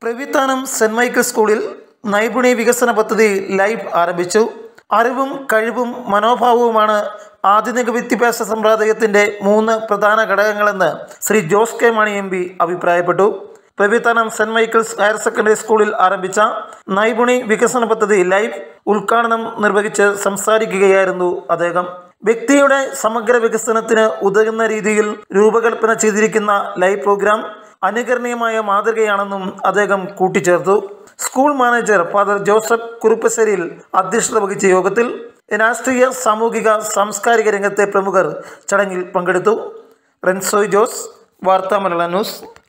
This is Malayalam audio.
പ്രവിത്താനം സെൻറ് മൈക്കിൾ സ്കൂളിൽ നൈപുണി വികസന പദ്ധതി ലൈവ് ആരംഭിച്ചു അറിവും കഴിവും മനോഭാവവുമാണ് ആധുനിക വിദ്യാഭ്യാസ സമ്പ്രദായത്തിൻ്റെ മൂന്ന് പ്രധാന ഘടകങ്ങളെന്ന് Shri Jose K Mani M P അഭിപ്രായപ്പെട്ടു Pravithanam saint Michael's higher secondary സ്കൂളിൽ ആരംഭിച്ച നൈപുണി വികസന പദ്ധതി ലൈവ് ഉദ്ഘാടനം നിർവഹിച്ച് സംസാരിക്കുകയായിരുന്നു അദ്ദേഹം വ്യക്തിയുടെ സമഗ്ര വികസനത്തിന് ഉതകുന്ന രീതിയിൽ രൂപകൽപ്പന ചെയ്തിരിക്കുന്ന ലൈവ് പ്രോഗ്രാം അനുകരണീയമായ മാതൃകയാണെന്നും അദ്ദേഹം കൂട്ടിച്ചേർത്തു സ്കൂൾ മാനേജർ ഫാദർ ജോസഫ് കുറുപ്പശ്ശേരിയിൽ അധ്യക്ഷത വഹിച്ച യോഗത്തിൽ രാഷ്ട്രീയ സാമൂഹിക സാംസ്കാരിക രംഗത്തെ പ്രമുഖർ ചടങ്ങിൽ പങ്കെടുത്തു റെൻസോയ് ജോസ് വാർത്താ മലയാള ന്യൂസ്